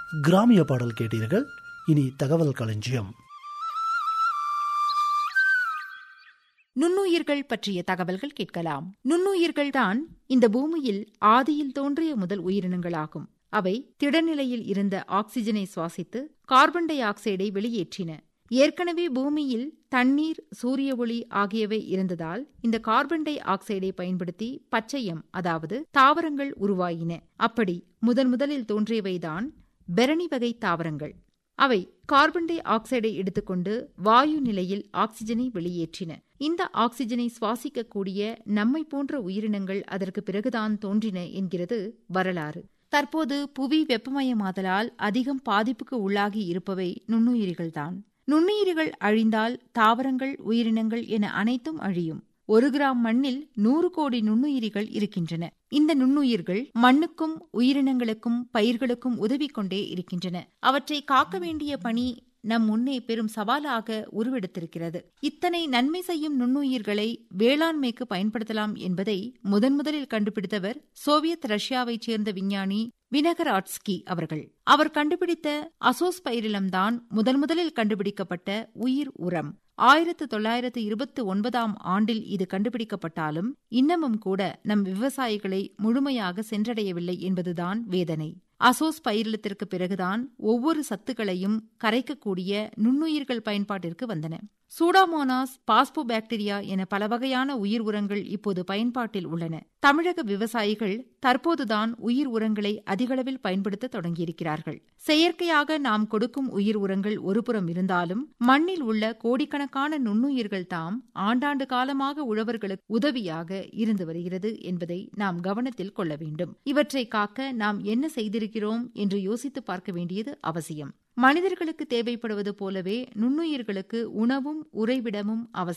கிராமிய பாடல் கேட்டீர்கள் இனி தகவல் களஞ்சியம் நுண்ணுயிர்கள் பற்றிய தகவல்கள் கேட்கலாம் நுண்ணுயிர்கள் தான் இந்த பூமியில் ஆதியில் தோன்றிய முதல் உயிரினங்களாகும் அவை திடநிலையில் இருந்த ஆக்சிஜனை சுவாசித்து கார்பன் டை ஆக்சைடை வெளியேற்றின ஏற்கனவே பூமியில் தண்ணீர் சூரிய ஒளி ஆகியவை இருந்ததால் இந்த கார்பன் டை ஆக்சைடை பயன்படுத்தி பச்சையம் அதாவது தாவரங்கள் உருவாயின அப்படி முதன் முதலில் தோன்றியவைதான் பெரணி வகை தாவரங்கள் அவை கார்பன் டை ஆக்சைடை எடுத்துக்கொண்டு வாயு நிலையில் ஆக்சிஜனை வெளியேற்றின இந்த ஆக்சிஜனை சுவாசிக்கக்கூடிய நம்மை போன்ற உயிரினங்கள் அதற்கு பிறகுதான் தோன்றின என்கிறது வரலாறு தற்போது புவி வெப்பமயமாதலால் அதிகம் பாதிப்புக்கு உள்ளாகி இருப்பவை நுண்ணுயிரிகள்தான் நுண்ணுயிரிகள் அழிந்தால் தாவரங்கள் உயிரினங்கள் என அனைத்தும் அழியும் ஒரு கிராம் மண்ணில் நூறு கோடி நுண்ணுயிரிகள் இருக்கின்றன இந்த நுண்ணுயிர்கள் மண்ணுக்கும் உயிரினங்களுக்கும் பயிர்களுக்கும் உதவி கொண்டே இருக்கின்றன அவற்றை காக்க வேண்டிய பணி நம் முன்னே பெரும் சவாலாக உருவெடுத்திருக்கிறது இத்தனை நன்மை செய்யும் நுண்ணுயிர்களை வேளாண்மைக்கு பயன்படுத்தலாம் என்பதை முதன் முதலில் கண்டுபிடித்தவர் சோவியத் ரஷ்யாவைச் சேர்ந்த விஞ்ஞானி வினகராட்ஸ்கி அவர்கள் அவர் கண்டுபிடித்த அசோஸ்பைரிலம் தான் முதன் முதலில் கண்டுபிடிக்கப்பட்ட உயிர் உரம் ஆயிரத்து தொள்ளாயிரத்து இருபத்தி ஒன்பதாம் ஆண்டில் இது கண்டுபிடிக்கப்பட்டாலும் இன்னமும் கூட நம் விவசாயிகளை முழுமையாக சென்றடையவில்லை என்பதுதான் வேதனை அசோஸ் பயிரிலத்திற்கு பிறகுதான் ஒவ்வொரு சத்துக்களையும் கரைக்கக்கூடிய நுண்ணுயிர்கள் பயன்பாட்டிற்கு வந்தன சூடாமோனாஸ் பாஸ்போபாக்டீரியா என பல வகையான உயிர் உரங்கள் இப்போது பயன்பாட்டில் உள்ளன தமிழக விவசாயிகள் தற்போதுதான் உயிர் உரங்களை அதிகளவில் பயன்படுத்த தொடங்கியிருக்கிறார்கள் செயற்கையாக நாம் கொடுக்கும் உயிர் உரங்கள் ஒருபுறம் இருந்தாலும் மண்ணில் உள்ள கோடிக்கணக்கான நுண்ணுயிர்கள் தாம் ஆண்டாண்டு காலமாக உழவர்களுக்கு உதவியாக இருந்து வருகிறது என்பதை நாம் கவனத்தில் கொள்ள வேண்டும் இவற்றை காக்க நாம் என்ன செய்திருக்கிறோம் என்று யோசித்து பார்க்க வேண்டியது அவசியம் மனிதர்களுக்கு தேவைப்படுவது போலவே நுண்ணுயிர்களுக்கு உணவும் உறைவிடமும் அவசியம்